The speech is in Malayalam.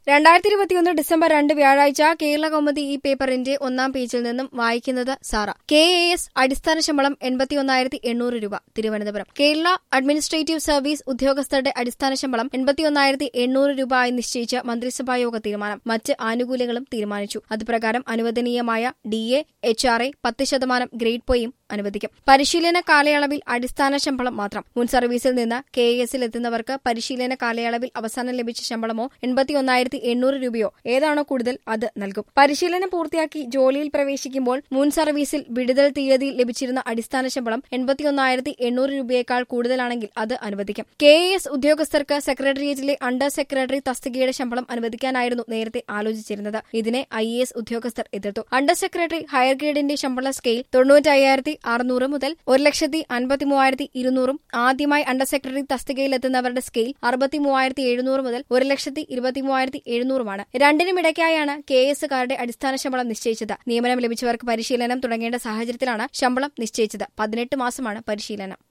രണ്ടായിരത്തി ഇരുപത്തിയൊന്ന് ഡിസംബർ രണ്ട് വ്യാഴാഴ്ച കേരള കൗമുദി ഈ പേപ്പറിന്റെ ഒന്നാം പേജിൽ നിന്നും വായിക്കുന്നത് സാറ കെ എ എസ് അടിസ്ഥാന ശമ്പളം എൺപത്തിയൊന്നായിരത്തി എണ്ണൂറ് രൂപ തിരുവനന്തപുരം കേരള അഡ്മിനിസ്ട്രേറ്റീവ് സർവീസ് ഉദ്യോഗസ്ഥരുടെ അടിസ്ഥാന ശമ്പളം എൺപത്തിയൊന്നായിരത്തി എണ്ണൂറ് രൂപ ആയി നിശ്ചയിച്ച മന്ത്രിസഭായോഗ തീരുമാനം മറ്റ് ആനുകൂല്യങ്ങളും തീരുമാനിച്ചു അതുപ്രകാരം അനുവദനീയമായ D A H R A പത്ത് ശതമാനം ഗ്രേഡ് പോയും അനുവദിക്കും പരിശീലന കാലയളവിൽ അടിസ്ഥാന ശമ്പളം മാത്രം മുൻ സർവീസിൽ നിന്ന് കെ എ എസിൽ എത്തുന്നവർക്ക് പരിശീലന കാലയളവിൽ അവസാനം ലഭിച്ച ശമ്പളമോ എൺപത്തിയൊന്നായിരത്തി എണ്ണൂറ് രൂപയോ ഏതാണോ കൂടുതൽ അത് നൽകും പരിശീലനം പൂർത്തിയാക്കി ജോലിയിൽ പ്രവേശിക്കുമ്പോൾ മുൻ സർവീസിൽ വിടുതൽ തീയതിയിൽ ലഭിച്ചിരുന്ന അടിസ്ഥാന ശമ്പളം എൺപത്തിയൊന്നായിരത്തി എണ്ണൂറ് രൂപയേക്കാൾ കൂടുതലാണെങ്കിൽ അത് അനുവദിക്കും കെ എ എസ് ഉദ്യോഗസ്ഥർക്ക് സെക്രട്ടേറിയറ്റിലെ അണ്ടർ സെക്രട്ടറി തസ്തികയുടെ ശമ്പളം അനുവദിക്കാനായിരുന്നു നേരത്തെ ആലോചിച്ചിരുന്നത് ഇതിനെ ഐ എ എസ് ഉദ്യോഗസ്ഥർ എതിർത്തു അണ്ടർ സെക്രട്ടറി ഹയർ ഗ്രേഡിന്റെ ശമ്പള സ്കെയിൽ തൊണ്ണൂറ്റയ്യായിരത്തി അറുന്നൂറ് മുതൽ ഒരു ലക്ഷത്തി അൻപത്തി മൂവായിരത്തി ഇരുന്നൂറും ആദ്യമായി അണ്ടർ സെക്രട്ടറി തസ്തികയിലെത്തുന്നവരുടെ സ്കെയിൽ അറുപത്തി മൂവായിരത്തി എഴുന്നൂറ് മുതൽ ഒരു ലക്ഷത്തി ഇരുപത്തി മൂവായിരത്തി എഴുന്നൂറുമാണ് രണ്ടിനും ഇടയ്ക്കായാണ് കെ എസുകാരുടെ അടിസ്ഥാന ശമ്പളം നിശ്ചയിച്ചത് നിയമനം ലഭിച്ചവർക്ക് പരിശീലനം തുടങ്ങേണ്ട സാഹചര്യത്തിലാണ് ശമ്പളം നിശ്ചയിച്ചത് പതിനെട്ട് മാസമാണ് പരിശീലനം